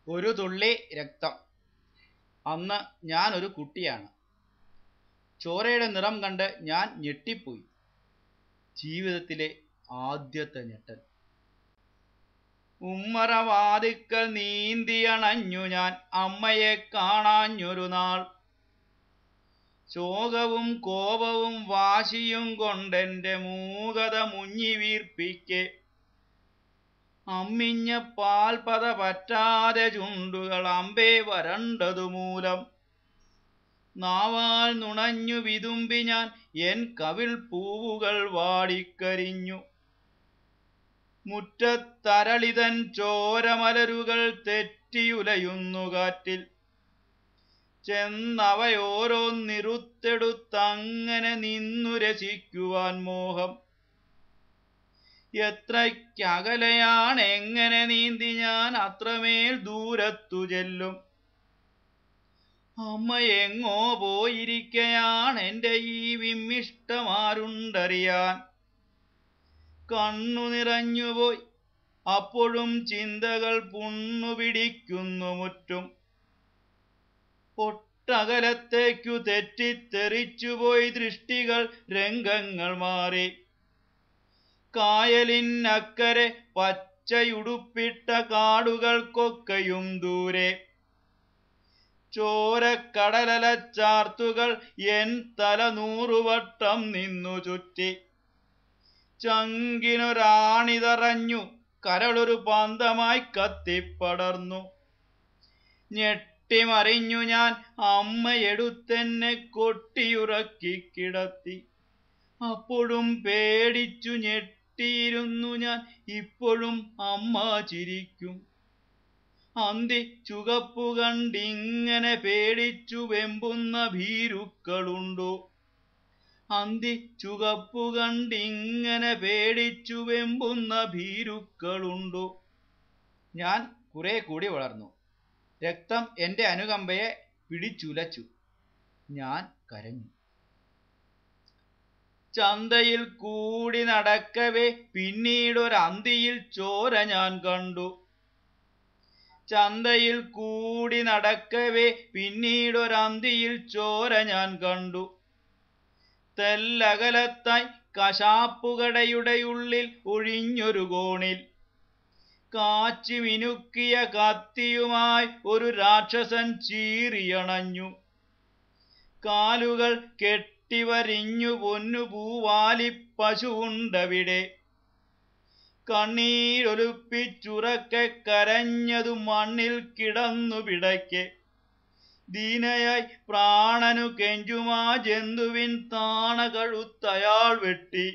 ഒരു തുള്ളി രക്തം അന്ന് ഞാൻ ഒരു കുട്ടിയാണ് ചോരയുടെ നിറം കണ്ട് ഞാൻ ഞെട്ടിപ്പോയി ജീവിതത്തിലെ ആദ്യത്തെ ഞെട്ടൽ ഉമ്മറവാതിക്കൽ നീന്തിയണഞ്ഞു ഞാൻ അമ്മയെ കാണാഞ്ഞൊരു നാൾ ശോകവും കോപവും വാശിയും കൊണ്ടെന്റെ മൂകത മുങ്ങി വീർപ്പിക്കെ അമ്മിഞ്ഞ പാൽപത പറ്റാതെ ചുണ്ടുകൾ അമ്പേ വരണ്ടതു മൂലം നാവാൽ നുണഞ്ഞു വിതുമ്പി ഞാൻ എൻ കവിൾ പൂവുകൾ വാടിക്കരിഞ്ഞു മുറ്റത്തരളിതൻ ചോരമലരുകൾ തെറ്റിയുലയുന്നു കാറ്റിൽ ചെന്നവയോരോന്നിറുത്തെടുത്തങ്ങനെ നിന്നു രസിക്കുവാൻ മോഹം എത്രയ്ക്കകലെയാണ് എങ്ങനെ നീന്തി ഞാൻ അത്രമേൽ ദൂരത്തു ചെല്ലും അമ്മ എങ്ങോ പോയിരിക്കയാണ് എൻ്റെ ഈ വിമ്മിഷ്ടമാരുണ്ടറിയാൻ കണ്ണു നിറഞ്ഞുപോയി അപ്പോഴും ചിന്തകൾ പുണ്ണു പിടിക്കുന്നു മുറ്റും ഒട്ടകലത്തേക്കു തെറ്റിത്തെറിച്ചുപോയി ദൃഷ്ടികൾ രംഗങ്ങൾ മാറി കായലിനക്കരെ പച്ചയുടുപ്പിട്ട കാടുകൾക്കൊക്കെയും ദൂരെ ചോരക്കടലച്ചാർത്തുകൾ എൻ തല നൂറുവട്ടം നിന്നു ചുറ്റി ചങ്കിനൊരാണിതറഞ്ഞു കരളൊരു പന്തമായി കത്തിപ്പടർന്നു ഞെട്ടിമറിഞ്ഞു ഞാൻ അമ്മയെടുത്തെന്നെ കൊട്ടിയുറക്കി കിടത്തി അപ്പോഴും പേടിച്ചു ഞെട്ടിയിരുന്നു ഞാൻ ഇപ്പോഴും അമ്മ ചിരിക്കും അന്തി ചുകപ്പു കണ്ടിങ്ങനെ പേടിച്ചു വെമ്പുന്ന ഭീരുക്കളുണ്ടോ അന്തി ചുകപ്പു കണ്ടിങ്ങനെ പേടിച്ചു വെമ്പുന്ന ഭീരുക്കളുണ്ടോ ഞാൻ കുറെ കൂടി വളർന്നു രക്തം എൻ്റെ അനുകമ്പയെ പിടിച്ചുലച്ചു ഞാൻ കരഞ്ഞു ചന്തയിൽ കൂടി നടക്കവേ പിന്നീടൊരന്തിയിൽ ചോര ഞാൻ കണ്ടു ചന്തയിൽ കൂടി നടക്കവേ പിന്നീടൊരന്തിയിൽ ചോര ഞാൻ കണ്ടു തെല്ലകലത്തായി കശാപ്പുകടയുടെ ഉള്ളിൽ ഒഴിഞ്ഞൊരു കോണിൽ കാച്ചി മിനുക്കിയ കത്തിയുമായി ഒരു രാക്ഷസൻ ചീറിയണഞ്ഞു കാലുകൾ കെട്ടിവരിഞ്ഞു പൊന്നു പൂവാലി പശുവുണ്ടവിടെ കണ്ണീരൊലുപ്പിച്ചുറക്കെ കരഞ്ഞതു മണ്ണിൽ കിടന്നു പിടയ്ക്ക് ദീനയായി പ്രാണനു കെഞ്ചുമാ ജന്തുവിൻ താണ കഴുത്തയാൾ വെട്ടി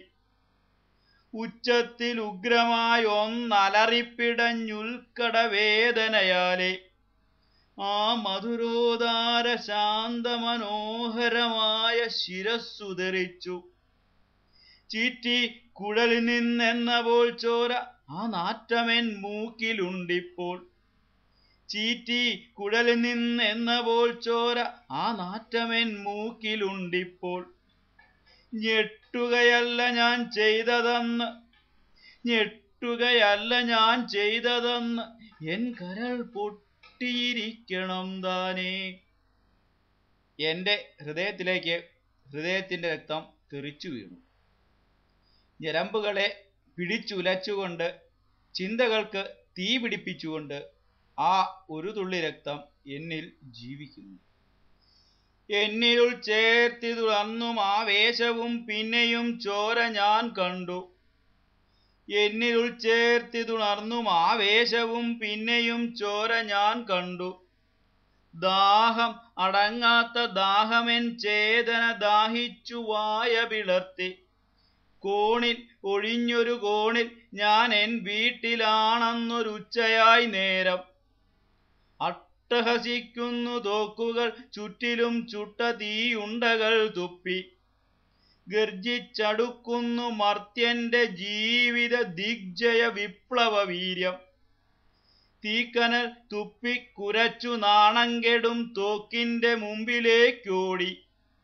ഉച്ചത്തിൽ ഉഗ്രമായി ഒന്നലറിപ്പിടഞ്ഞുൽക്കട വേദനയാലെ ആ മധുരോദാര ശാന്തമനോഹരമായ ശിരസ്സു ധരിച്ചു ചീറ്റി കുഴലിൽ നിന്നെന്ന പോൽ ചോര ആ നാറ്റമെൻ മൂക്കിലുണ്ടിപ്പോൾ ചീറ്റി കുഴലിൽ നിന്നെന്ന പോൽ ചോര ആ നാറ്റമെൻ മൂക്കിലുണ്ടിപ്പോൾ ഞെട്ടുകയല്ല ഞാൻ ചെയ്തതെന്ന് ഞെട്ടുകയല്ല ഞാൻ ചെയ്തതെന്ന് എൻ കരൾ പൊട്ടിയിരിക്കണം താനേ എൻ്റെ ഹൃദയത്തിലേക്ക് ഹൃദയത്തിൻ്റെ രക്തം തെറിച്ചു വീണു ഞരമ്പുകളെ പിടിച്ചുലച്ചുകൊണ്ട് ചിന്തകൾക്ക് തീ പിടിപ്പിച്ചുകൊണ്ട് ആ ഒരു തുള്ളി രക്തം എന്നിൽ ജീവിക്കുന്നു എന്നിലുൾ ചേർത്തി തുറന്നും ആവേശവും പിന്നെയും ചോര ഞാൻ കണ്ടു എന്നിലുൾ ചേർത്തി തുണർന്നും ആവേശവും പിന്നെയും ചോര ഞാൻ കണ്ടു ദാഹം അടങ്ങാത്ത ദാഹമെൻ ചേതന ദാഹിച്ചു വായ പിളർത്തി കോണിൽ ഒഴിഞ്ഞൊരു കോണിൽ ഞാൻ എൻ വീട്ടിലാണെന്നൊരുച്ചയായി നേരം അട്ടഹസിക്കുന്നു തോക്കുകൾ ചുറ്റിലും ചുട്ട തീയുണ്ടകൾ തുപ്പി ഗർജിച്ചടുക്കുന്നു മർത്യന്റെ ജീവിത ദിഗ്ജയ വിപ്ലവ വീര്യം തീക്കനൽ തുപ്പിക്കുരച്ചു നാണംകെടും തോക്കിന്റെ മുമ്പിലേക്കോടി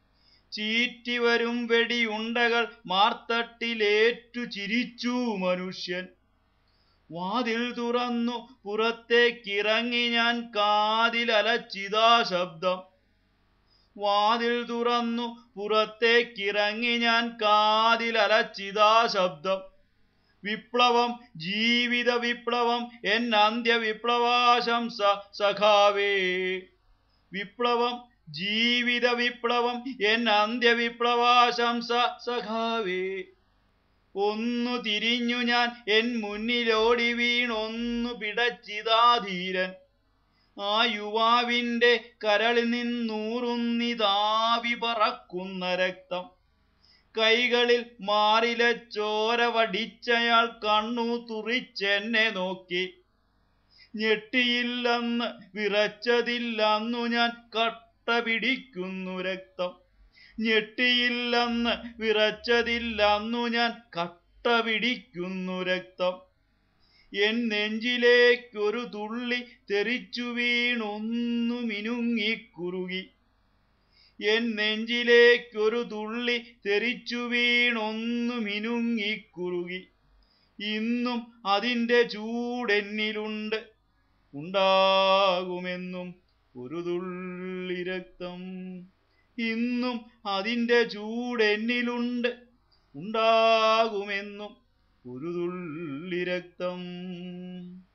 ചീറ്റിവരും വെടിയുണ്ടകൾ മാർത്തട്ടിലേറ്റു ചിരിച്ചു മനുഷ്യൻ വാതിൽ തുറന്നു പുറത്തേക്കിറങ്ങി ഞാൻ കാതിലലച്ചിതാ ശബ്ദം വാതിൽ തുറന്നു പുറത്തേക്കിറങ്ങി ഞാൻ കാതിലലച്ചിതാ ശബ്ദം വിപ്ലവം ജീവിത വിപ്ലവം എൻ അന്ത്യ വിപ്ലവാശംസ സഖാവേ വിപ്ലവം ജീവിത വിപ്ലവം എൻ അന്ത്യ വിപ്ലവാശംസ സഖാവേ ഒന്നു തിരിഞ്ഞു ഞാൻ എൻ മുന്നിലോടി വീണൊന്നു പിടച്ചിതാ ധീരൻ ആ യുവാവിൻ്റെ കരളിൽ നിന്നൂറുന്നിതാവി പറക്കുന്ന രക്തം കൈകളിൽ മാറിലെ ചോര വടിച്ചയാൾ കണ്ണു തുറിച്ചെന്നെ നോക്കി ഞെട്ടിയില്ലെന്ന് വിറച്ചതില്ലന്നു ഞാൻ കട്ട പിടിക്കുന്നു രക്തം ഞെട്ടിയില്ലെന്ന് വിറച്ചതില്ലന്നു ഞാൻ കട്ട പിടിക്കുന്നു രക്തം എൻ നെഞ്ചിലേക്കൊരു തുള്ളി തെറിച്ചു വീണൊന്നു മിനുങ്ങിക്കുറുകി എൻ നെഞ്ചിലേക്കൊരു തുള്ളി തെറിച്ചു വീണൊന്നു മിനുങ്ങിക്കുറുകി ഇന്നും അതിൻ്റെ ചൂടെന്നിലുണ്ട് ഉണ്ടാകുമെന്നും ഒരു തുള്ളി രക്തം ഇന്നും അതിൻ്റെ ചൂടെന്നിലുണ്ട് ഉണ്ടാകുമെന്നും ഒരു തുള്ളി രക്തം